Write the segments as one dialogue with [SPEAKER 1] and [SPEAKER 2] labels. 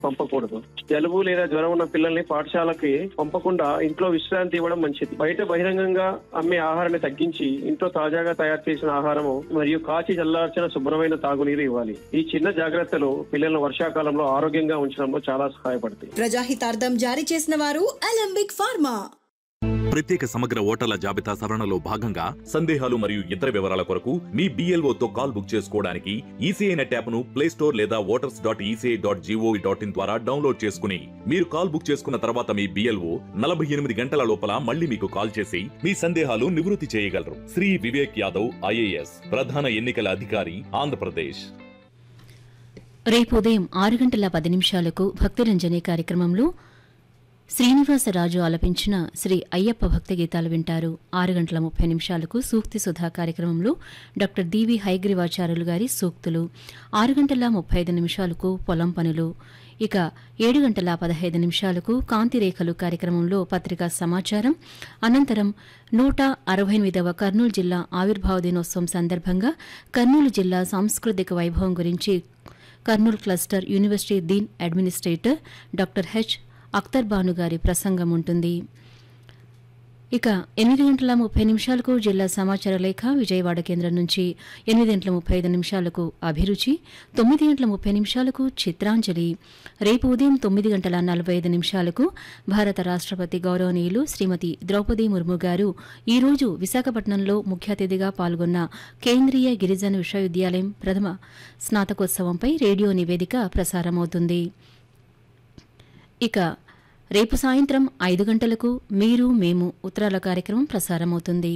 [SPEAKER 1] పంపకూడదు జలుబు లేదా జ్వరం ఉన్న పిల్లల్ని పాఠశాలకి పంపకుండా ఇంట్లో విశ్రాంతి ఇవ్వడం మంచిది బయట బహిరంగంగా అమ్మే ఆహారాన్ని తగ్గించి ఇంట్లో తాజాగా తయారు చేసిన ఆహారము మరియు కాచి చల్లార్చిన శుభ్రమైన తాగునీరు ఇవ్వాలి ఈ చిన్న జాగ్రత్తలు పిల్లలను వర్షాకాలంలో ఆరోగ్యంగా ఉంచడంలో చాలా సహాయపడతాయి
[SPEAKER 2] ప్రజాహితార్థం జారీ చేసిన వారు అలంబిక్ ఫార్మా
[SPEAKER 3] ప్రత్యేక సమగ్ర ఓటర్ల జాబితా సవరణలో భాగంగా సందేహాలు మరియు ఇతర వివరాల కొరకు మీ BLO తో కాల్ బుక్ చేసుకోవడానికి ఈసీఐ నెట్ యాప్ ను ప్లే స్టోర్ లేదా voters dot ECI dot GOV dot in ద్వారా డౌన్లోడ్ చేసుకుని మీరు కాల్ బుక్ చేసుకున్న తర్వాత మీ బిఎల్ఓ నలభై ఎనిమిది గంటల లోపల మళ్ళీ మీకు కాల్ చేసి మీ సందేహాలు నివృత్తి చేయగలరు శ్రీ వివేక్ యాదవ్ ఐఏఎస్ ప్రధాన ఎన్నికల అధికారి ఆంధ్రప్రదేశ్
[SPEAKER 4] రేపు ఉదయం ఆరు గంటల పది నిమిషాలకు భక్తిరంజని కార్యక్రమంలో శ్రీనివాసరాజు ఆలపించిన శ్రీ అయ్యప్ప భక్తి గీతాలు వింటారు ఆరు గంటల ముప్పై నిమిషాలకు సూక్తి సుధా కార్యక్రమంలో డాక్టర్ డివి హైగ్రీవాచార్యులు గారి సూక్తులు ఆరు గంటల ముప్పై ఐదు నిమిషాలకు పొలం పనులు ఇక ఏడు గంటల పదహైదు నిమిషాలకు కాంతిరేఖలు కార్యక్రమంలో పత్రికా సమాచారం అనంతరం నూట అరవై ఎనిమిదవ కర్నూలు జిల్లా ఆవిర్భావ దినోత్సవం సందర్భంగా కర్నూలు జిల్లా సాంస్కృతిక వైభవం గురించి Kurnool cluster university dean administrator doctor H Akhtar Banu గారి ప్రసంగం ఉంటుంది ఇక ఎనిమిది గంటల ముప్పై నిమిషాలకు జిల్లా సమాచార లేఖ విజయవాడ కేంద్రం నుంచి ఎనిమిది గంటల ముప్పై ఐదు నిమిషాలకు అభిరుచి తొమ్మిది గంటల ముప్పై నిమిషాలకు చిత్రాంజలి రేపు ఉదయం తొమ్మిది గంటల నలభై ఐదు నిమిషాలకు భారత రాష్ట్రపతి గౌరవనీయులు శ్రీమతి ద్రౌపది ముర్ము గారు ఈ రోజు విశాఖపట్నంలో ముఖ్య అతిథిగా పాల్గొన్న కేంద్రీయ గిరిజన విశ్వవిద్యాలయం ప్రథమ స్నాతకోత్సవంపై రేడియో నివేదిక ప్రసారమవుతుంది ఇక రేపు సాయంత్రం ఐదు గంటలకు మీరు మేము ఉత్తరాల కార్యక్రమం ప్రసారమవుతుంది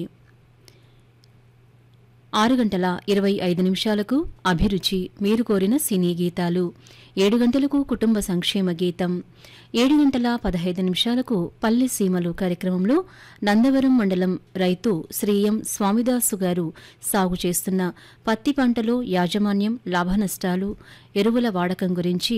[SPEAKER 4] ఆరు గంటల ఇరవై ఐదు నిమిషాలకు అభిరుచి మీరు కోరిన సినీ గీతాలు ఏడు గంటలకు కుటుంబ సంక్షేమ గీతం ఏడు గంటల పదహైదు నిమిషాలకు పల్లె సీమలు కార్యక్రమంలో నందవరం మండలం రైతు శ్రీ ఎం స్వామిదాసు గారు సాగు చేస్తున్న పత్తి పంటలో యాజమాన్యం లాభనష్టాలు ఎరువుల వాడకం గురించి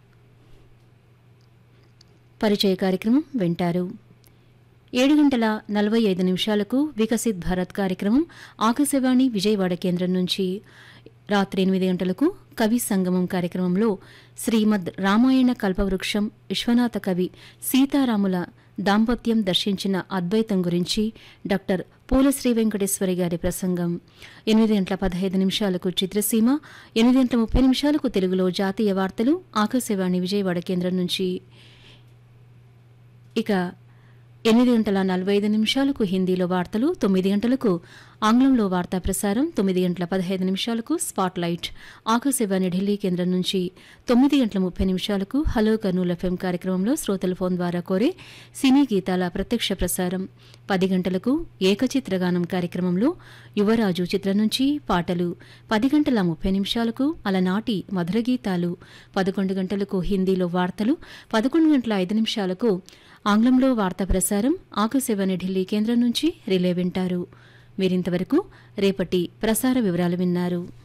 [SPEAKER 4] పరిచయ కార్యక్రమం వింటారు ఏడు గంటల నలభై ఐదు నిమిషాలకు వికసిత్ భారత్ కార్యక్రమం ఆకాశవాణి విజయవాడ కేంద్రం నుంచి రాత్రి ఎనిమిది గంటలకు కవి సంగమం కార్యక్రమంలో శ్రీమద్ రామాయణ కల్పవృక్షం విశ్వనాథ కవి సీతారాముల దాంపత్యం దర్శించిన అద్వైతం గురించి డాక్టర్ పూల శ్రీ వెంకటేశ్వరి గారి ప్రసంగం ఎనిమిది గంటల పదహైదు నిమిషాలకు చిత్రసీమ ఎనిమిది గంటల ముప్పై నిమిషాలకు తెలుగులో జాతీయ వార్తలు ఆకాశవాణి విజయవాడ కేంద్రం నుంచి ఇక ఎనిమిది గంటల నలభై ఐదు నిమిషాలకు హిందీలో వార్తలు తొమ్మిది గంటలకు ఆంగ్లంలో వార్తా ప్రసారం తొమ్మిది గంటల పదహైదు నిమిషాలకు స్పాట్ లైట్ ఆకాశవాణి ఢిల్లీ కేంద్రం నుంచి తొమ్మిది గంటల ముప్పై నిమిషాలకు హలో కర్నూలు ఎఫ్ఎం కార్యక్రమంలో శ్రోతల ఫోన్ ద్వారా కోరే సినీ గీతాల ప్రత్యక్ష ప్రసారం పది గంటలకు ఏకచిత్రగానం కార్యక్రమంలో యువరాజు చిత్రం నుంచి పాటలు పది గంటల ముప్పై నిమిషాలకు అలనాటి మధుర గీతాలు పదకొండు గంటలకు హిందీలో వార్తలు పదకొండు గంటల ఐదు నిమిషాలకు ఆంగ్లంలో వార్తా ప్రసారం ఆకాశవాణి ఢిల్లీ కేంద్రం నుంచి రిలే వింటారు మీరింతవరకు రేపటి ప్రసార వివరాలు విన్నారు